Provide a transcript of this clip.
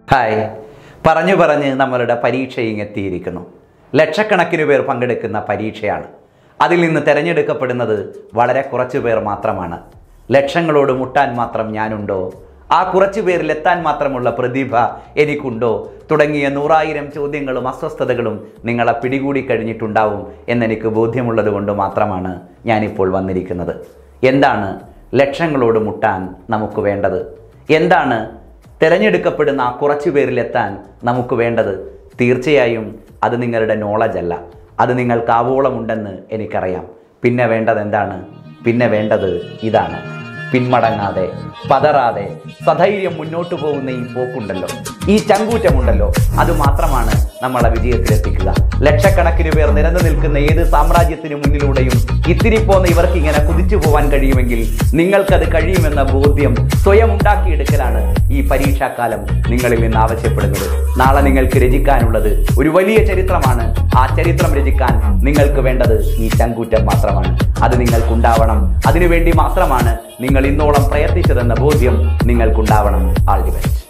hi പറഞ്ഞു പറഞ്ഞ് നമ്മളുടെ പരീക്ഷ ഇങ്ങെത്തിയിരിക്കുന്നു ലക്ഷക്കണക്കിന് പേർ പങ്കെടുക്കുന്ന പരീക്ഷയാണ് അതിൽ നിന്ന് തിരഞ്ഞെടുക്കപ്പെടുന്നത് വളരെ കുറച്ചു പേർ മാത്രമാണ് ലക്ഷങ്ങളോട് മുട്ടാൻ മാത്രം ഞാനുണ്ടോ ആ കുറച്ചു പേരിൽ എത്താൻ മാത്രമുള്ള പ്രതിഭ എനിക്കുണ്ടോ തുടങ്ങിയ നൂറായിരം ചോദ്യങ്ങളും അസ്വസ്ഥതകളും നിങ്ങളെ പിടികൂടി കഴിഞ്ഞിട്ടുണ്ടാവും എന്നെനിക്ക് ബോധ്യമുള്ളത് കൊണ്ട് മാത്രമാണ് ഞാനിപ്പോൾ വന്നിരിക്കുന്നത് എന്താണ് ലക്ഷങ്ങളോട് മുട്ടാൻ നമുക്ക് വേണ്ടത് എന്താണ് തിരഞ്ഞെടുക്കപ്പെടുന്ന ആ കുറച്ചു പേരിലെത്താൻ നമുക്ക് വേണ്ടത് തീർച്ചയായും അത് നിങ്ങളുടെ നോളജ് അല്ല അത് നിങ്ങൾക്ക് ആവോളമുണ്ടെന്ന് എനിക്കറിയാം പിന്നെ വേണ്ടത് എന്താണ് പിന്നെ വേണ്ടത് ഇതാണ് പിന്മടങ്ങാതെ പതറാതെ സധൈര്യം മുന്നോട്ട് പോകുന്ന ഈ പോക്കുണ്ടല്ലോ ഈ ചങ്കൂറ്റമുണ്ടല്ലോ അത് മാത്രമാണ് നമ്മളെ വിജയത്തിലെത്തിക്കുക ലക്ഷക്കണക്കിന് പേർ നിരന്നു നിൽക്കുന്ന ഏത് സാമ്രാജ്യത്തിന് മുന്നിലൂടെയും ഇത്തിരി പോന്ന ഇവർക്ക് ഇങ്ങനെ കുതിച്ചു പോവാൻ കഴിയുമെങ്കിൽ നിങ്ങൾക്കത് കഴിയുമെന്ന ബോധ്യം സ്വയം ഉണ്ടാക്കിയെടുക്കലാണ് ഈ പരീക്ഷാക്കാലം നിങ്ങളിൽ നിന്ന് ആവശ്യപ്പെടുന്നത് നാളെ നിങ്ങൾക്ക് രചിക്കാനുള്ളത് ഒരു വലിയ ചരിത്രമാണ് ആ ചരിത്രം രചിക്കാൻ നിങ്ങൾക്ക് വേണ്ടത് ഈ ചങ്കൂറ്റം മാത്രമാണ് അത് നിങ്ങൾക്കുണ്ടാവണം അതിനുവേണ്ടി മാത്രമാണ് നിങ്ങൾ ഇന്നോളം പ്രയത്നിച്ചതെന്ന ബോധ്യം നിങ്ങൾക്കുണ്ടാവണം ആൾ ദി ബെസ്റ്റ്